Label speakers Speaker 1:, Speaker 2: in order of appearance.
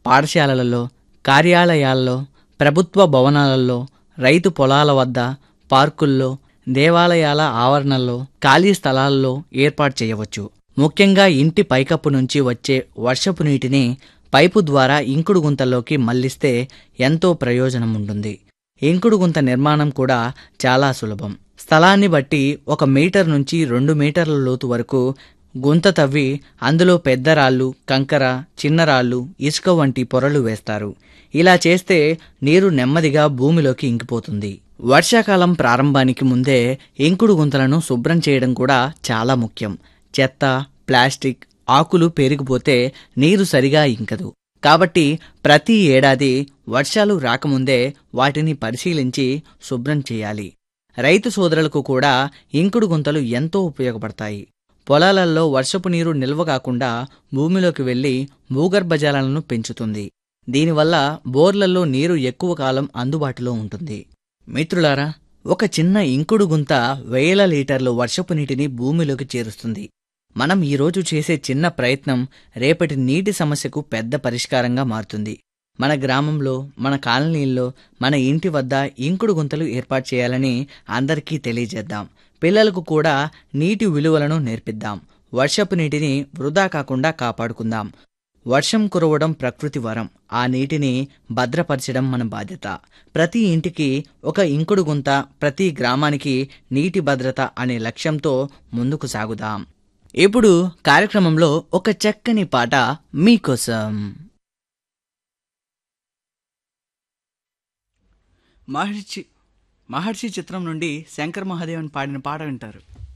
Speaker 1: పాఠశాలలలో కార్యాలయాల్లో ప్రభుత్వ భవనాలలో రైతు పొలాల వద్ద పార్కుల్లో దేవాలయాల ఆవరణల్లో ఖాళీ స్థలాల్లో ఏర్పాటు చేయవచ్చు ముఖ్యంగా ఇంటి పైకప్పు నుంచి వచ్చే వర్షపు నీటిని పైపు ద్వారా ఇంకుడు గుంతల్లోకి మళ్లిస్తే ఎంతో ప్రయోజనం ఉంటుంది ఇంకుడు గుంత నిర్మాణం కూడా చాలా సులభం స్థలాన్ని బట్టి ఒక మీటర్ నుంచి రెండు మీటర్ల లోతు వరకు గుంత తవ్వి అందులో పెద్ద రాళ్ళు కంకర చిన్న రాళ్ళు ఇసుక వంటి పొరలు వేస్తారు ఇలా చేస్తే నీరు నెమ్మదిగా భూమిలోకి ఇంకిపోతుంది వర్షాకాలం ప్రారంభానికి ముందే ఇంకుడు గుంతలను శుభ్రం చేయడం కూడా చాలా ముఖ్యం చెత్త ప్లాస్టిక్ ఆకులు పేరుకుపోతే నీరు సరిగా ఇంకదు కాబట్టి ప్రతి ఏడాది వర్షాలు రాకముందే వాటిని పరిశీలించి శుభ్రం చేయాలి రైతు సోదరులకు కూడా ఇంకుడు గుంతలు ఎంతో ఉపయోగపడతాయి పొలాలలో వర్షపు నీరు నిల్వ కాకుండా భూమిలోకి వెళ్లి భూగర్భ జలాలను పెంచుతుంది దీనివల్ల బోర్లలో నీరు ఎక్కువ కాలం అందుబాటులో ఉంటుంది మిత్రులారా ఒక చిన్న ఇంకుడు గుంత వేల లీటర్లు వర్షపు నీటిని భూమిలోకి చేరుస్తుంది మనం ఈరోజు చేసే చిన్న ప్రయత్నం రేపటి నీటి సమస్యకు పెద్ద పరిష్కారంగా మారుతుంది మన గ్రామంలో మన కాలనీల్లో మన ఇంటి వద్ద ఇంకుడు గుంతలు ఏర్పాటు చేయాలని అందరికీ తెలియజేద్దాం పిల్లలకు కూడా నీటి విలువలను నేర్పిద్దాం వర్షపు నీటిని వృధా కాకుండా కాపాడుకుందాం వర్షం కురవడం ప్రకృతి వరం ఆ నీటిని భద్రపరచడం మన బాధ్యత ప్రతి ఇంటికి ఒక ఇంకుడు గుంత ప్రతి గ్రామానికి నీటి భద్రత అనే లక్ష్యంతో ముందుకు సాగుదాం ఇప్పుడు కార్యక్రమంలో ఒక చక్కని పాట మీకోసం మహర్షి మహర్షి చిత్రం నుండి శంకర్ మహాదేవన్ పాడిన పాట వింటారు